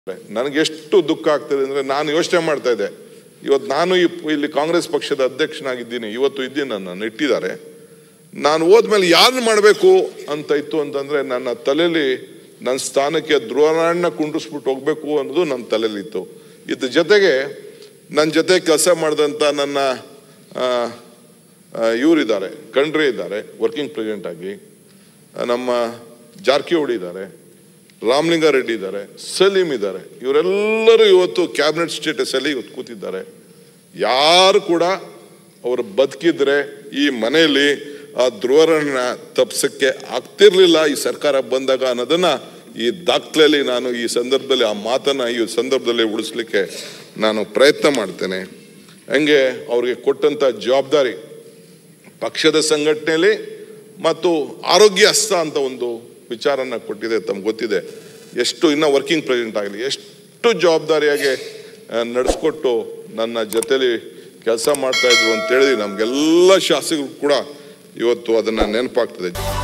ನನಗೆ ಎಷ್ಟು ದುಃಖ ಆಗ್ತದೆ ಅಂದರೆ ನಾನು ಯೋಚನೆ ಮಾಡ್ತಾ ಇದ್ದೆ ಇವತ್ತು ನಾನು ಈ ಇಲ್ಲಿ ಕಾಂಗ್ರೆಸ್ ಪಕ್ಷದ ಅಧ್ಯಕ್ಷನಾಗಿದ್ದೀನಿ ಇವತ್ತು ಇದ್ದೀನಿ ನನ್ನನ್ನು ಇಟ್ಟಿದ್ದಾರೆ ನಾನು ಹೋದ್ಮೇಲೆ ಯಾರನ್ನ ಮಾಡಬೇಕು ಅಂತ ಇತ್ತು ಅಂತಂದರೆ ನನ್ನ ತಲೆಯಲ್ಲಿ ನನ್ನ ಸ್ಥಾನಕ್ಕೆ ಧ್ರುವನಾರಾಯಣ ಕುಂಡ್ರಿಸ್ಬಿಟ್ಟು ಹೋಗ್ಬೇಕು ಅನ್ನೋದು ನನ್ನ ತಲೆಯಲ್ಲಿತ್ತು ಇದ್ರ ಜೊತೆಗೆ ನನ್ನ ಜೊತೆ ಕೆಲಸ ಮಾಡಿದಂಥ ನನ್ನ ಇವರಿದ್ದಾರೆ ಖಂಡ್ರೆ ಇದ್ದಾರೆ ವರ್ಕಿಂಗ್ ಪ್ರೆಸಿಡೆಂಟ್ ಆಗಿ ಆ, ನಮ್ಮ ಜಾರಕಿಹೊಳಿ ಇದ್ದಾರೆ ರಾಮಲಿಂಗಾರೆಡ್ಡಿ ಇದ್ದಾರೆ ಸಲೀಂ ಇದ್ದಾರೆ ಇವರೆಲ್ಲರೂ ಇವತ್ತು ಕ್ಯಾಬಿನೆಟ್ ಸ್ಟೇಟಸ್ ಅಲ್ಲಿ ಇವತ್ತು ಕೂತಿದ್ದಾರೆ ಯಾರು ಕೂಡ ಅವರು ಬದುಕಿದ್ರೆ ಈ ಮನೆಯಲ್ಲಿ ಆ ಧ್ರುವರನ್ನ ತಪ್ಸಕ್ಕೆ ಆಗ್ತಿರ್ಲಿಲ್ಲ ಈ ಸರ್ಕಾರ ಬಂದಾಗ ಅನ್ನೋದನ್ನ ಈ ದಾಖಲೆಯಲ್ಲಿ ನಾನು ಈ ಸಂದರ್ಭದಲ್ಲಿ ಆ ಮಾತನ್ನ ಈ ಸಂದರ್ಭದಲ್ಲಿ ಉಳಿಸ್ಲಿಕ್ಕೆ ನಾನು ಪ್ರಯತ್ನ ಮಾಡ್ತೇನೆ ಹಂಗೆ ಅವ್ರಿಗೆ ಕೊಟ್ಟಂತ ಜವಾಬ್ದಾರಿ ಪಕ್ಷದ ಸಂಘಟನೆಯಲ್ಲಿ ಮತ್ತು ಆರೋಗ್ಯ ಹಸ್ತ ಅಂತ ಒಂದು ವಿಚಾರನ ಕೊಟ್ಟಿದೆ ತಮ್ಗೆ ಗೊತ್ತಿದೆ ಎಷ್ಟು ಇನ್ನ ವರ್ಕಿಂಗ್ ಪ್ರೆಸಿಡೆಂಟ್ ಆಗಲಿ ಎಷ್ಟು ಜವಾಬ್ದಾರಿಯಾಗಿ ನಡೆಸ್ಕೊಟ್ಟು ನನ್ನ ಜೊತೆಲಿ ಕೆಲಸ ಮಾಡ್ತಾ ಇದ್ರು ಅಂತ ಹೇಳಿ ನಮ್ಗೆಲ್ಲ ಶಾಸಕರು ಕೂಡ ಇವತ್ತು ಅದನ್ನ ನೆನಪಾಗ್ತದೆ